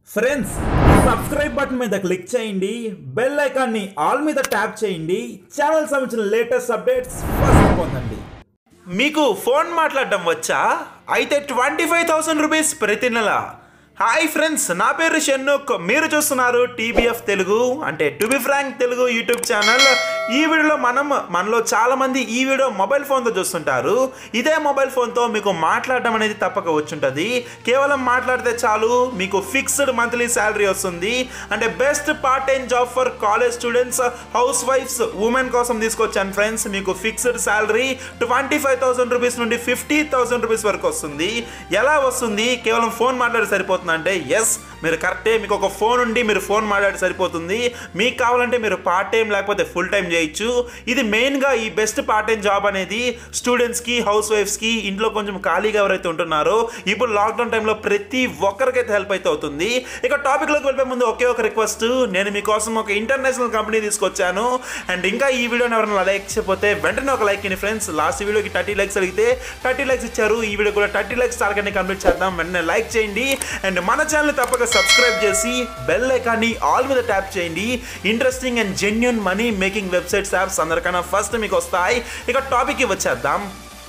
friends subscribe button మీద click చేయండి bell ఐకాన్ని ఆల్ మీద ట్యాప్ చేయండి ఛానల్ సంబంధించిన లేటెస్ట్ అప్డేట్స్ ఫస్ట్ పొందండి మీకు ఫోన్ మాట్లాడడం వచ్చా అయితే ట్వంటీ ఫైవ్ థౌసండ్ రూపీస్ ప్రతి నెల హాయ్ ఫ్రెండ్స్ నా పేరు షెన్నుక్ మీరు చూస్తున్నారు టీబీఎఫ్ తెలుగు అంటే to be frank Telugu YouTube channel ఈ వీడియోలో మనం మనలో చాలా మంది ఈ వీడియో మొబైల్ ఫోన్తో చూస్తుంటారు ఇదే మొబైల్ ఫోన్తో మీకు మాట్లాడడం అనేది తప్పక వచ్చుంటుంది కేవలం మాట్లాడితే చాలు మీకు ఫిక్స్డ్ మంత్లీ శాలరీ వస్తుంది అంటే best part time job for college students హౌస్ వైఫ్స్ ఉమెన్ కోసం తీసుకొచ్చాను ఫ్రెండ్స్ మీకు fixed salary twenty five thousand rupees నుండి ఫిఫ్టీ థౌసండ్ రూపీస్ వరకు వస్తుంది ఎలా వస్తుంది కేవలం ఫోన్ మాట్లాడి సరిపోతుంది అంటే ఎస్ మీరు కరెక్టే మీకు ఒక ఫోన్ ఉండి మీరు ఫోన్ మాట్లాడి సరిపోతుంది మీకు కావాలంటే మీరు పార్ట్ టైం లేకపోతే ఫుల్ టైం చేయొచ్చు ఇది మెయిన్గా ఈ బెస్ట్ పార్ట్ టైం జాబ్ అనేది స్టూడెంట్స్కి హౌస్ వైఫ్స్కి ఇంట్లో కొంచెం ఖాళీగా ఎవరైతే ఉంటున్నారో ఇప్పుడు లాక్డౌన్ టైంలో ప్రతి ఒక్కరికైతే హెల్ప్ అయితే అవుతుంది ఇక టాపిక్లోకి వెళ్ళే ముందు ఒకే ఒక రిక్వెస్ట్ నేను మీకోసం ఒక ఇంటర్నేషనల్ కంపెనీ తీసుకొచ్చాను అండ్ ఇంకా ఈ వీడియోని ఎవరైనా లైక్ చేయకపోతే వెంటనే ఒక లైక్ ఇని ఫ్రెండ్స్ లాస్ట్ వీడియోకి థర్టీ లైక్స్ అడిగితే థర్టీ లైక్స్ ఇచ్చారు ఈ వీడియో కూడా థర్టీ లైక్స్ టార్గెట్ని కంప్లీట్ చేద్దాం వెంటనే లైక్ చేయండి అండ్ మన ఛానల్ తప్పక సబ్స్క్రైబ్ చేసి బెల్ ఐకాన్ని ఆల్ మీద ట్యాప్ చేయండి interesting and genuine money making websites apps అందరికన్నా ఫస్ట్ మీకు వస్తాయి ఇక టాపిక్కి వచ్చేద్దాం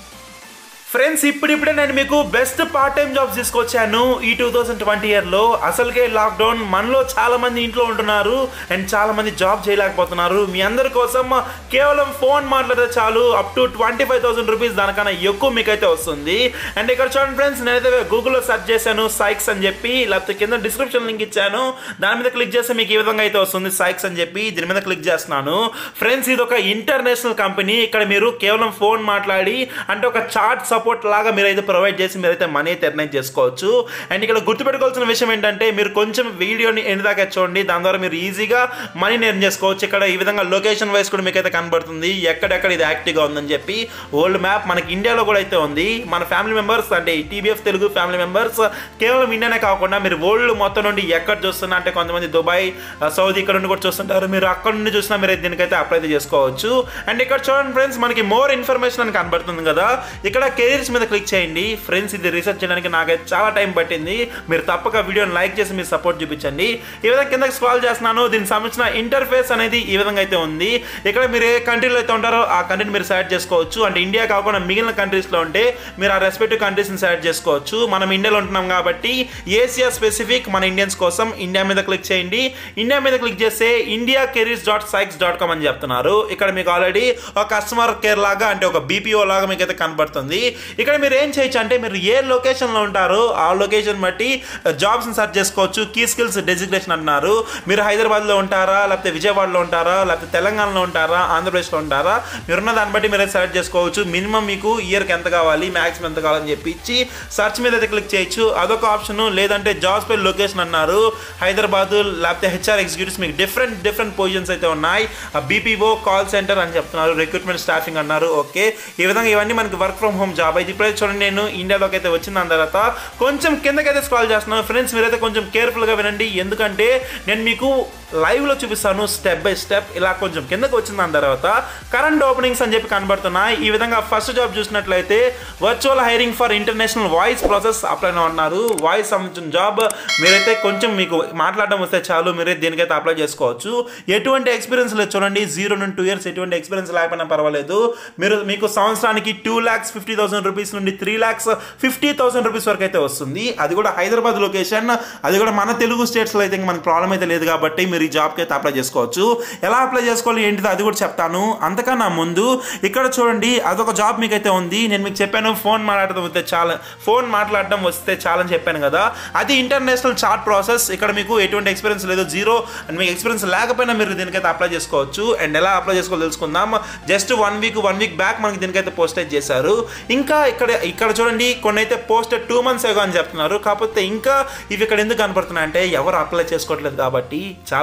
ఫ్రెండ్స్ ఇప్పుడిప్పుడే నేను మీకు బెస్ట్ పార్ట్ టైం జాబ్స్ తీసుకొచ్చాను ఈ టూ థౌసండ్ ట్వంటీ ఇయర్లో అసలుకే లాక్డౌన్ మనలో చాలా మంది ఇంట్లో ఉంటున్నారు అండ్ చాలా మంది జాబ్ చేయలేకపోతున్నారు మీ అందరి కోసం కేవలం ఫోన్ మాట్లాడితే చాలు up to twenty five thousand rupees దానికన్నా ఎక్కువ మీకైతే వస్తుంది అండ్ ఇక్కడ చూడండి ఫ్రెండ్స్ నేనైతే గూగుల్లో సెర్చ్ చేశాను సైక్స్ అని చెప్పి లేకపోతే కింద డిస్క్రిప్షన్ లింక్ ఇచ్చాను దాని మీద క్లిక్ చేస్తే మీకు ఈ విధంగా అయితే వస్తుంది సైక్స్ అని చెప్పి దీని మీద క్లిక్ చేస్తున్నాను ఫ్రెండ్స్ ఇది ఒక ఇంటర్నేషనల్ కంపెనీ ఇక్కడ మీరు కేవలం ఫోన్ మాట్లాడి అంటే ఒక చార్ట్ సపోర్ట్ లాగా మీరైతే ప్రొవైడ్ చేసి మీరైతే మనీ అయితే ఎర్నైజ్ చేసుకోవచ్చు అండ్ ఇక్కడ గుర్తుపెట్టుకోవాల్సిన విషయం ఏంటంటే మీరు కొంచెం వీడియోని ఎండ్ దాకా చూడండి దాని ద్వారా మీరు ఈజీగా మనీని ఎర్న్ చేసుకోవచ్చు ఇక్కడ ఈ విధంగా లొకేషన్ వైస్ కూడా మీకైతే కనబడుతుంది ఎక్కడెక్కడ ఇది యాక్టివ్గా ఉందని చెప్పి ఓల్డ్ మ్యాప్ మనకి ఇండియాలో కూడా అయితే ఉంది మన ఫ్యామిలీ మెంబర్స్ అంటే టీబీఎఫ్ తెలుగు ఫ్యామిలీ మెంబర్స్ కేవలం ఇండియానే కాకుండా మీరు వరల్డ్ మొత్తం నుండి ఎక్కడ చూస్తున్నా అంటే కొంతమంది దుబాయ్ సౌదీ ఇక్కడ నుండి కూడా చూస్తుంటారు మీరు అక్కడ నుండి చూసినా మీరు దీనికైతే అప్లై అయితే చేసుకోవచ్చు అండ్ ఇక్కడ చూడండి ఫ్రెండ్స్ మనకి మోర్ ఇన్ఫర్మేషన్ అని కనబడుతుంది కదా ఇక్కడ కెరీర్స్ మీద క్లిక్ చేయండి ఫ్రెండ్స్ ఇది రీసెర్చ్ చేయడానికి నాకైతే చాలా టైం పట్టింది మీరు తప్పక వీడియోని లైక్ చేసి మీరు సపోర్ట్ చూపించండి ఈ విధంగా కిందకి స్క్రాల్ చేస్తున్నాను దీనికి సంబంధించిన ఇంటర్ఫేస్ అనేది ఈ విధంగా అయితే ఉంది ఇక్కడ మీరు ఏ కంట్రీలో అయితే ఉంటారో ఆ కంట్రీని మీరు సెలెక్ట్ చేసుకోవచ్చు అంటే ఇండియా కాకుండా మిగిలిన కంట్రీస్లో ఉంటే మీరు ఆ రెస్పెక్టివ్ కంట్రీస్ని సెలెక్ట్ చేసుకోవచ్చు మనం ఇండియాలో ఉంటున్నాం కాబట్టి ఏసియా స్పెసిఫిక్ మన ఇండియన్స్ కోసం ఇండియా మీద క్లిక్ చేయండి ఇండియా మీద క్లిక్ చేస్తే India careers dot Sykes dot com అని చెప్తున్నారు ఇక్కడ మీకు ఆల్రెడీ ఒక కస్టమర్ కేర్ లాగా అంటే ఒక బీపీఓ లాగా మీకు అయితే కనబడుతుంది ఇక్కడ మీరు ఏం చేయొచ్చు అంటే మీరు ఏ లొకేషన్లో ఉంటారో ఆ లొకేషన్ బట్టి జాబ్స్ని సెర్చ్ చేసుకోవచ్చు కీ స్కిల్స్ డెసిగ్నేషన్ అంటున్నారు మీరు హైదరాబాద్లో ఉంటారా లేకపోతే విజయవాడలో ఉంటారా లేకపోతే తెలంగాణలో ఉంటారా ఆంధ్రప్రదేశ్లో ఉంటారా మీరున్న దాన్ని బట్టి మీరు సెలెక్ట్ చేసుకోవచ్చు మినిమం మీకు ఇయర్కి ఎంత కావాలి మ్యాక్సిమం ఎంత కావాలని చెప్పి ఇచ్చి సర్చ్ మీద అయితే క్లిక్ చేయొచ్చు అదొక ఆప్షన్ లేదంటే జాబ్స్ పై లొకేషన్ అన్నారు హైదరాబాద్ లేకపోతే హెచ్ఆర్ ఎగ్జిక్యూటివ్స్ మీకు డిఫరెంట్ డిఫరెంట్ పొజిషన్స్ అయితే ఉన్నాయి బీపీఓ కాల్ సెంటర్ అని చెప్తున్నారు రిక్రూట్మెంట్ స్టాఫింగ్ అన్నారు ఓకే ఈ విధంగా ఇవన్నీ మనకి వర్క్ ఫ్రమ్ హోమ్ జాబ్ అయితే ఇప్పుడైతే చూడండి నేను ఇండియాలోకి అయితే వచ్చిన దాని తర్వాత కొంచెం కిందకైతే స్క్రాల్ చేస్తున్నాను ఫ్రెండ్స్ మీరైతే కొంచెం కేర్ఫుల్గా వినండి ఎందుకంటే నేను మీకు లైవ్లో చూపిస్తాను స్టెప్ బై స్టెప్ ఇలా కొంచెం కిందకి వచ్చిన దాని తర్వాత కరెంట్ ఓపెనింగ్స్ అని చెప్పి కనబడుతున్నాయి ఈ విధంగా ఫస్ట్ జాబ్ చూసినట్లయితే virtual hiring for international voice process apply ఉన్నారు వాయిస్ సంబంధించిన జాబ్ మీరైతే కొంచెం మీకు మాట్లాడడం వస్తే చాలు మీరే దీనికైతే అప్లై చేసుకోవచ్చు ఎటువంటి ఎక్స్పీరియన్స్ లేదు చూడండి జీరో నుండి టూ ఇయర్స్ ఎటువంటి ఎక్స్పీరియన్స్ లేకపోయినా పర్వాలేదు మీరు మీకు సంవత్సరానికి two lakhs fifty thousand rupees నుండి three lakhs fifty thousand rupees వరకు అయితే వస్తుంది అది కూడా హైదరాబాద్ లొకేషన్ అది కూడా మన తెలుగు స్టేట్స్లో అయితే మనకు ప్రాబ్లం అయితే లేదు కాబట్టి మీరు ఈ జాబ్కి అయితే అప్లై చేసుకోవచ్చు ఎలా అప్లై చేసుకోవాలి ఏంటిదో అది కూడా చెప్తాను అంతకన్నా ముందు ఇక్కడ చూడండి అదొక జాబ్ మీకైతే ఉంది నేను మీకు చెప్పాను ఫోన్ మాట్లాడడం వస్తే చాలా ఫోన్ మాట్లాడడం వస్తే చాలని చెప్పాను కదా అది ఇంటర్నేషనల్ చార్ట్ ప్రాసెస్ ఇక్కడ మీకు ఎటువంటి ఎక్స్పీరియన్స్ లేదు జీరో అండ్ మీకు ఎక్స్పీరియన్స్ లేకపోయినా మీరు దీనికైతే అప్లై చేసుకోవచ్చు అండ్ ఎలా అప్లై చేసుకోవాలో తెలుసుకుందాం just one week one week back మనకి దీనికైతే పోస్టేజ్ చేశారు ఇంకా ఇక్కడ ఇక్కడ చూడండి కొన్ని అయితే పోస్టెడ్ టూ మంత్స్ ఏగో అని చెప్తున్నారు కాకపోతే ఇంకా ఇవి ఇక్కడ ఎందుకు కనపడుతున్నాయి అంటే ఎవరు అప్లై చేసుకోవట్లేదు కాబట్టి చాలా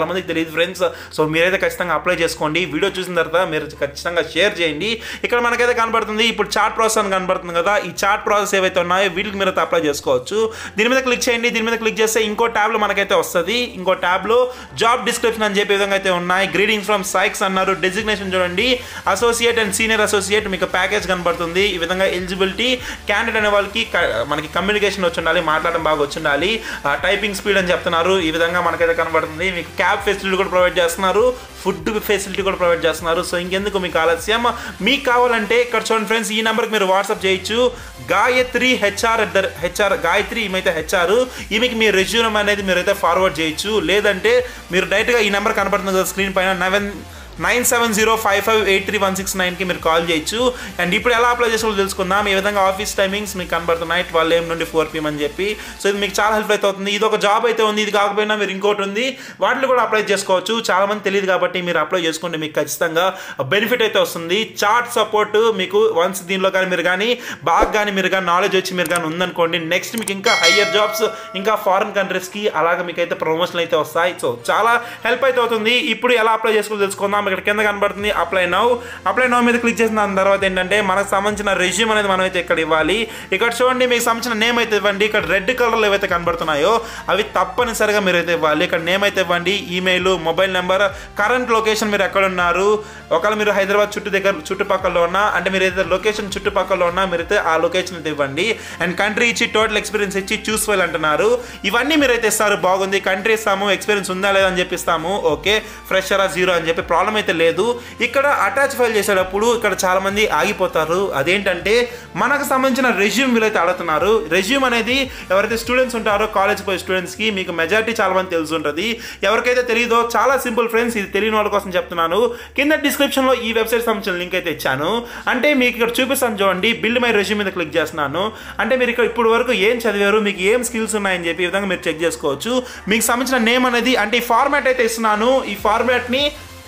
చాలా మందికి తెలియదు ఫ్రెండ్స్ సో మీరైతే ఖచ్చితంగా అప్లై చేసుకోండి వీడియో చూసిన తర్వాత మీరు ఖచ్చితంగా షేర్ చేయండి ఇక్కడ మనకైతే కనబడుతుంది ఇప్పుడు చార్ట్ ప్రాసెస్ అని కనబడుతుంది కదా ఈ చార్ట్ ప్రాసెస్ ఏవైతే ఉన్నాయో వీటికి మీరు అప్లై చేసుకోవచ్చు దీని మీద క్లిక్ చేయండి దీని మీద క్లిక్ చేస్తే ఇంకో ట్యాబ్లో మనకైతే వస్తుంది ఇంకో ట్యాబ్లో జాబ్ డిస్క్రిప్షన్ అని చెప్పే విధంగా అయితే ఉన్నాయి గ్రీడింగ్స్ ఫ్రమ్ సైక్స్ అన్నారు డెసిగ్నేషన్ చూడండి అసోసియేట్ అండ్ సీనియర్ అసోసియేట్ మీకు ప్యాకేజ్ కనబడుతుంది ఈ విధంగా ఎలిజిబిలిటీ క్యాండిడేట్ అనే వాళ్ళకి క- మనకి కమ్యూనికేషన్ వచ్చి ఉండాలి మాట్లాడడం బాగా వచ్చి ఉండాలి టైపింగ్ స్పీడ్ అని చెప్తున్నారు ఈ విధంగా మనకైతే కనబడుతుంది మీకు క్యాబ్ ఫెసిలిటీ కూడా ప్రొవైడ్ చేస్తున్నారు ఫుడ్ ఫెసిలిటీ కూడా ప్రొవైడ్ చేస్తున్నారు సో ఇంకెందుకు మీకు ఆలస్యం మీకు కావాలంటే ఇక్కడ చూడండి ఫ్రెండ్స్ ఈ నెంబర్కి మీరు వాట్సాప్ చేయొచ్చు గాయత్రి హెచ్ఆర్ హెచ్ఆర్ గాయత్రి ఈమెయితే హెచ్ఆర్ ఈమెకి మీ రెజ్యూమ్ అనేది మీరైతే ఫార్వర్డ్ చేయొచ్చు లేదంటే మీరు డైరెక్ట్గా ఈ నెంబర్ కనబడుతుంది కదా స్క్రీన్ పైన nine nine seven zero five five eight three one six నైన్కి మీరు కాల్ చేయొచ్చు అండ్ ఇప్పుడు ఎలా అప్లై చేసుకోవాలో తెలుసుకుందాం ఈ విధంగా ఆఫీస్ టైమింగ్స్ మీకు కనబడుతున్నాయి ట్వెల్వ్ ఏఎం నుండి ఫోర్ పిఎం అని చెప్పి సో ఇది మీకు చాలా హెల్ప్ అయితే అవుతుంది ఇది ఒక జాబ్ అయితే ఉంది ఇది కాకపోయినా మీరు ఇంకోటి ఉంది వాటిలో కూడా అప్లై చేసుకోవచ్చు చాలా మంది తెలియదు కాబట్టి మీరు అప్లై చేసుకుంటే మీకు ఖచ్చితంగా బెనిఫిట్ అయితే వస్తుంది చార్ట్ సపోర్ట్ మీకు వన్స్ దీనిలో కానీ మీరు కానీ బాగా కానీ మీరు కానీ నాలెడ్జ్ వచ్చి మీరు కానీ ఉందనుకోండి నెక్స్ట్ మీకు ఇంకా హయ్యర్ జాబ్స్ ఇంకా ఫారిన్ కంట్రీస్కి అలాగే మీకు అయితే ప్రమోషన్ అయితే వస్తాయి సో చాలా హెల్ప్ అయితే అవుతుంది ఇప్పుడు ఎలా అప్లై చేసుకోవాలో తెలుసుకుందాం ఇక్కడ కింద కనబడుతుంది అప్లై నౌ అప్లై నౌ మీద క్లిక్ చేసిన దాని తర్వాత ఏంటంటే మనకు సంబంధించిన రెజ్యూమ్ అనేది మనం అయితే ఇక్కడ ఇవ్వాలి ఇక్కడ చూడండి మీకు సంబంధించిన నేమ్ అయితే ఇవ్వండి ఇక్కడ రెడ్ కలర్లో ఏవైతే కనబడుతున్నాయో అవి తప్పనిసరిగా మీరు అయితే ఇవ్వాలి ఇక్కడ నేమ్ అయితే ఇవ్వండి email mobile number current location మీరు ఎక్కడ ఉన్నారు ఒకవేళ మీరు హైదరాబాద్ చుట్టూ దగ్గర చుట్టుపక్కల ఉన్నా అంటే మీరు అయితే లొకేషన్ చుట్టుపక్కల ఉన్నా మీరైతే ఆ లొకేషన్ అయితే ఇవ్వండి అండ్ కంట్రీ ఇచ్చి టోటల్ ఎక్స్పీరియన్స్ ఇచ్చి చూస్ ఫైల్ అంటున్నారు ఇవన్నీ మీరైతే ఇస్తారు బాగుంది కంట్రీ ఇస్తాము ఎక్స్పీరియన్స్ ఉందా లేదా అని చెప్పి ఇస్తాము ఓకే ఫ్రెషరా జీరో అని చెప్పి ప్రాబ్లం అయితే లేదు ఇక్కడ అటాచ్ ఫైల్ చేసేటప్పుడు ఇక్కడ చాలా మంది ఆగిపోతారు అదేంటంటే మనకు సంబంధించిన రెజ్యూమ్ వీళ్ళైతే అడుగుతున్నారు రెజ్యూమ్ అనేది ఎవరైతే స్టూడెంట్స్ ఉంటారో కాలేజ్ పోయే స్టూడెంట్స్కి మీకు మెజారిటీ చాలా మంది తెలిసి ఉంటుంది ఎవరికైతే తెలియదో చాలా సింపుల్ ఫ్రెండ్స్ ఇది తెలియని వాళ్ళ కోసం చెప్తున్నాను కింద డిస్క్రిప్షన్లో ఈ వెబ్సైట్ సంబంధించిన లింక్ అయితే ఇచ్చాను అంటే మీకు ఇక్కడ చూపిస్తాను చూడండి బిల్డ్ మై రెజ్యూమ్ మీద క్లిక్ చేస్తున్నాను అంటే మీరు ఇక్కడ ఇప్పుడు వరకు ఏం చదివారు మీకు ఏం స్కిల్స్ ఉన్నాయని చెప్పి ఈ విధంగా మీరు చెక్ చేసుకోవచ్చు మీకు సంబంధించిన నేమ్ అనేది అంటే ఈ ఫార్మాట్ అయితే ఇస్తున్నాను ఈ ఫార్మాట్ని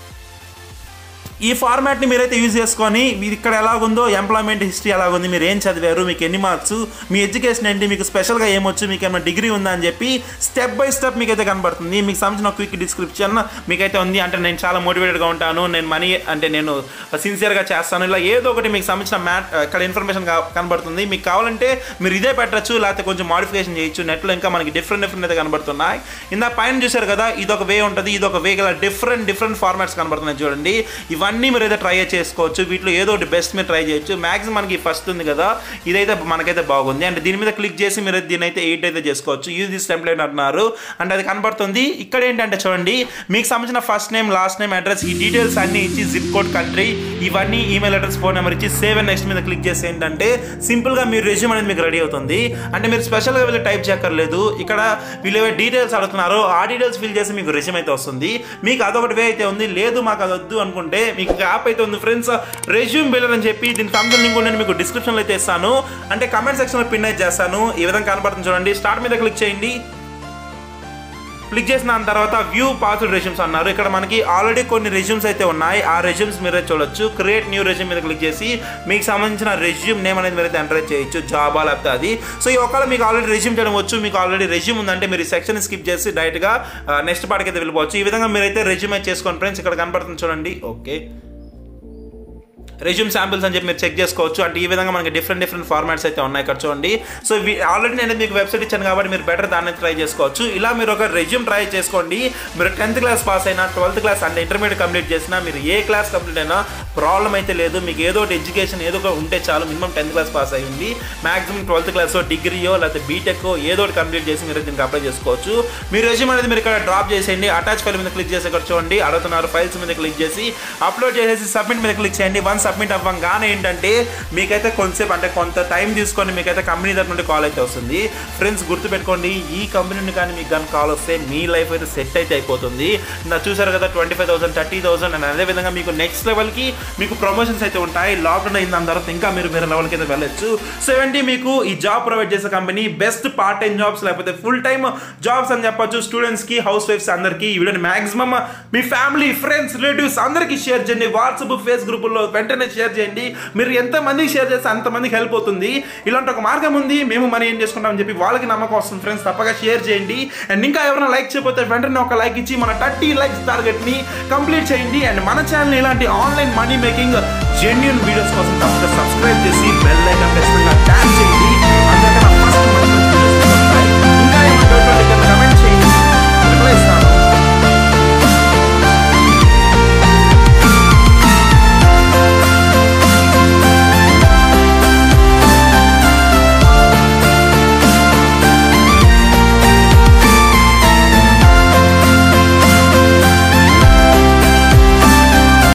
ఈ ఫార్మాట్ని మీరైతే యూజ్ చేసుకొని మీరు ఇక్కడ ఎలాగుందో ఎంప్లాయ్మెంట్ హిస్టరీ ఎలాగుంది మీరు ఏం చదివారు మీకు ఎన్ని మార్క్స్ మీ ఎడ్యుకేషన్ ఏంటి మీకు స్పెషల్గా ఏమొచ్చు మీకు ఏమైనా డిగ్రీ ఉందా అని చెప్పి స్టెప్ బై స్టెప్ మీకైతే కనబడుతుంది మీకు సంబంధించిన క్విక్ డిస్క్రిప్షన్ మీకైతే ఉంది అంటే నేను చాలా మోటివేటెడ్గా ఉంటాను నేను మనీ అంటే నేను సిన్సియర్గా చేస్తాను ఇలా ఏదో ఒకటి మీకు సంబంధించిన మ్యాట్ ఇక్కడ ఇన్ఫర్మేషన్ కనబడుతుంది మీకు కావాలంటే మీరు ఇదే పెట్టచ్చు లేకపోతే కొంచెం మాడిఫికేషన్ చేయొచ్చు నెట్లో ఇంకా మనకి డిఫరెంట్ డిఫరెంట్ అయితే కనబడుతున్నాయి ఇందా పైన చూశారు కదా ఇది ఒక వే ఉంటుంది ఇది ఒక వే గల డిఫరెంట్ డిఫరెంట్ ఫార్మాట్స్ కనబడుతున్నాయి చూడండి ఇవన్నీ మీరు అయితే ట్రై చేసుకోవచ్చు వీటిలో ఏదో ఒకటి బెస్ట్ మీరు ట్రై చేయొచ్చు మ్యాక్సిమం మనకి ఫస్ట్ ఉంది కదా ఇదైతే మనకైతే బాగుంది అండ్ దీని మీద క్లిక్ చేసి మీరు దీని అయితే ఎయిట్ అయితే చేసుకోవచ్చు యూజ్ దిస్ టెంప్లెట్ అంటున్నారు అండ్ అది కనబడుతుంది ఇక్కడ ఏంటంటే చూడండి మీకు సంబంధించిన first name last name address ఈ డీటెయిల్స్ అన్ని ఇచ్చి జిప్ కోడ్ కంట్రీ ఇవన్నీ ఈమెయిల్ అడ్రస్ ఫోన్ నెంబర్ ఇచ్చి సేవ్ అండ్ నెక్స్ట్ మీద క్లిక్ చేసి ఏంటంటే సింపుల్గా మీ రెజ్యూమ్ అనేది మీకు రెడీ అవుతుంది అంటే మీరు స్పెషల్గా వెళ్ళి టైప్ చేయక్కర్లేదు ఇక్కడ వీళ్ళు ఏవో డీటెయిల్స్ అడుగుతున్నారో ఆ డీటెయిల్స్ ఫిల్ చేసి మీకు రెజ్యూమ్ అయితే వస్తుంది మీకు అదొకటి వే అయితే ఉంది లేదు మాకు అది వద్దు అనుకుంటే మీకు యాప్ అయితే ఉంది ఫ్రెండ్స్ రెజ్యూమ్ బిల్డర్ అని చెప్పి దీని సంబంధించిన లింక్ నేను మీకు డిస్క్రిప్షన్లో అయితే ఇస్తాను అంటే కమెంట్ సెక్షన్లో పిన్ అయితే చేస్తాను ఈ విధంగా కనబడుతుంది చూడండి స్టార్ట్ మీద క్లిక్ చేయండి క్లిక్ చేసిన దాని తర్వాత వ్యూ పాస్వర్డ్ రెజ్యూమ్స్ అన్నారు ఇక్కడ మనకి ఆల్రెడీ కొన్ని రెజ్యూమ్స్ అయితే ఉన్నాయి ఆ రెజ్యూమ్స్ మీరే చూడొచ్చు క్రియేట్ న్యూ రెజ్యూమ్ మీద క్లిక్ చేసి మీకు సంబంధించిన రెజ్యూమ్ నేమ్ అనేది మీరైతే ఎంటర్ చేయొచ్చు జాబా లేకపోతే అది సో ఈ ఒకవేళ మీకు ఆల్రెడీ రెజ్యూమ్ చేయడం వచ్చు మీకు ఆల్రెడీ రెజ్యూమ్ ఉందంటే మీరు ఈ సెక్షన్ స్కిప్ చేసి డైరెక్ట్గా నెక్స్ట్ పార్ట్కి అయితే వెళ్ళిపోవచ్చు ఈ విధంగా మీరైతే రెజ్యూమ్ అయితే చేసుకోండి ఫ్రెండ్స్ ఇక్కడ కనపడుతుంది చూడండి ఓకే రెజ్యూమ్ శాంపిల్స్ అని చెప్పి మీరు చెక్ చేసుకోవచ్చు అంటే ఈ విధంగా మనకి డిఫరెంట్ డిఫరెంట్ ఫార్మాట్స్ అయితే ఉన్నాయి ఇక్కడ చూడండి సో ఆల్రెడీ నేను మీకు వెబ్సైట్ ఇచ్చాను కాబట్టి మీరు బెటర్ దాన్ని ట్రై చేసుకోవచ్చు ఇలా మీరు ఒక రెజ్యూమ్ ట్రై చేసుకోండి మీరు టెన్త్ క్లాస్ పాస్ అయినా ట్వెల్త్ క్లాస్ అంటే ఇంటర్మీడియట్ కంప్లీట్ చేసినా మీరు ఏ క్లాస్ కంప్లీట్ అయినా ప్రాబ్లం అయితే లేదు మీకు ఏదో ఒకటి ఎడ్యుకేషన్ ఏదో ఒక ఉంటే చాలు మినిమం టెన్త్ క్లాస్ పాస్ అయ్యింది మాక్సిమం ట్వెల్త్ క్లాస్ డిగ్రీయో లేకపోతే బీటెక్ ఏదో ఒకటి కంప్లీట్ చేసి మీరు దీనికి అప్లై చేసుకోవచ్చు మీ రెజ్యూమ్ అనేది మీరు ఇక్కడ డ్రాప్ చేసేయండి అటాచ్ ఫైల్ మీద క్లిక్ చేసి ఇక్కడ చూడండి అడుగుతున్నారు ఫైల్స్ మీద క్లిక్ చేసి అప్లోడ్ చేసేసి సబ్మిట్ మీద క్లిక్ చేయండి వన్ సబ్మిట్ అవ్వగానే ఏంటంటే మీకైతే కొంతసేపు అంటే కొంత టైం తీసుకొని మీకైతే కంపెనీ దగ్గర నుండి కాల్ అయితే వస్తుంది ఫ్రెండ్స్ గుర్తుపెట్టుకోండి ఈ కంపెనీ నుండి కానీ మీకు కానీ కాల్ వస్తే మీ లైఫ్ అయితే సెట్ అయితే అయిపోతుంది నా చూసారు కదా twenty five thousand thirty thousand and అదేవిధంగా మీకు నెక్స్ట్ లెవెల్కి మీకు ప్రమోషన్స్ అయితే ఉంటాయి లాక్డౌన్ అయిన దాని తర్వాత ఇంకా మీరు వేరే లెవెల్కి అయితే వెళ్ళొచ్చు సో ఇవంటి మీకు ఈ జాబ్ ప్రొవైడ్ చేసే company best part time jobs లేకపోతే ఫుల్ టైం జాబ్స్ అని చెప్పొచ్చు స్టూడెంట్స్కి హౌస్ వైఫ్స్ అందరికీ ఈ వీడియోని మాక్సిమం మీ ఫ్యామిలీ ఫ్రెండ్స్ రిలేటివ్స్ అందరికీ షేర్ చేయండి వాట్సాప్ ఫేస్ గ్రూపుల్లో వెంటనే షేర్ చేయండి మీరు ఎంతమందికి షేర్ చేస్తే అంతమందికి హెల్ప్ అవుతుంది ఇలాంటి ఒక మార్గం ఉంది మేము మనీ ఏం చేసుకుంటామని చెప్పి వాళ్ళకి నమ్మకం వస్తుంది ఫ్రెండ్స్ తప్పగా షేర్ చేయండి అండ్ ఇంకా ఎవరైనా లైక్ చేయకపోతే వెంటనే ఒక లైక్ ఇచ్చి మన థర్టీ లైక్స్ టార్గెట్ని కంప్లీట్ చేయండి అండ్ మన ఛానల్ ఇలాంటి online money making genuine videos కోసం తప్పక సబ్స్క్రైబ్ చేసి బెల్ ఐకాన్ ఖచ్చితంగా ట్యాప్ చేయండి